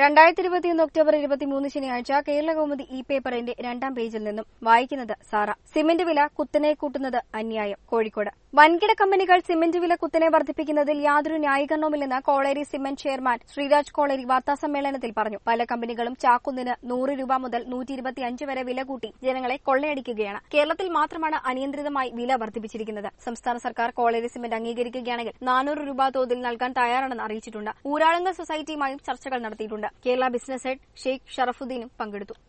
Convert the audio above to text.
രണ്ടായിരത്തി ഇരുപത്തിയൊന്ന് ഒക്ടോബർ ഇരുപത്തിമൂന്ന് ശനിയാഴ്ച കേരള കൗമുദി ഇ പേപ്പറിന്റെ രണ്ടാം പേജിൽ നിന്നും വായിക്കുന്നത് സാറ സിമന്റ് വില കുത്തനെ കൂട്ടുന്നത് അന്യായം കോഴിക്കോട് വൻകിട കമ്പനികൾ സിമന്റ് വില കുത്തനെ വർദ്ധിപ്പിക്കുന്നതിൽ യാതൊരു ന്യായീകരണവുമില്ലെന്ന് കോളേരി സിമന്റ് ചെയർമാൻ ശ്രീരാജ് കോളേരി വാർത്താസമ്മേളനത്തിൽ പറഞ്ഞു പല കമ്പനികളും ചാക്കുന്നിന് നൂറ് രൂപ മുതൽ നൂറ്റി ഇരുപത്തിയഞ്ച് വരെ വില കൂട്ടി ജനങ്ങളെ കൊള്ളയടിക്കുകയാണ് കേരളത്തിൽ മാത്രമാണ് അനിയന്ത്രിതമായി വില വർദ്ധിപ്പിച്ചിരിക്കുന്നത് സംസ്ഥാന സർക്കാർ കോളേരി സിമന്റ് അംഗീകരിക്കുകയാണെങ്കിൽ നാനൂറ് രൂപ തോതിൽ നൽകാൻ തയ്യാറാണെന്ന് അറിയിച്ചിട്ടുണ്ട് ഊരാളുങ്കൽ സൊസൈറ്റിയുമായും ചർച്ചകൾ നടത്തിയിട്ടുണ്ട് കേരള ബിസിനസ് ഹെഡ് ഷെയ്ഖ് ഷറഫുദ്ദീനും പങ്കെടുത്തു